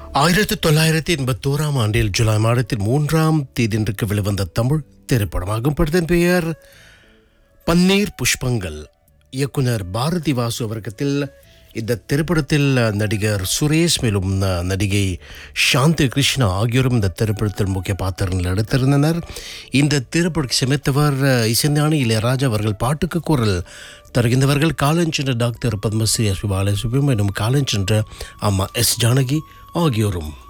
ஆயிரத்தி தொள்ளாயிரத்தி எண்பத்தோராம் ஆண்டில் ஜூலை மாதத்தின் மூன்றாம் தேதியன்றுக்கு வெளிவந்த தமிழ் திரைப்படமாகும் படத்தின் பெயர் பன்னீர் புஷ்பங்கள் இயக்குனர் பாரதி வாசு அவர்க்கத்தில் இந்த திரைப்படத்தில் நடிகர் சுரேஷ் மேலும் ந- நடிகை சாந்தி கிருஷ்ணா ஆகியோரும் இந்த திரைப்படத்தில் முக்கிய பாத்திரங்கள் நடித்திருந்தனர் இந்த திரைப்படத்தை சமைத்தவர் இசைஞானி இளையராஜா அவர்கள் பாட்டுக்கு குரல் தருகின்றவர்கள் காலஞ்சென்ற doctor Padmashri S P Balasubrahmanyam காலஞ்சென்ற அம்மா எஸ் ஜானகி ஆகியோரும்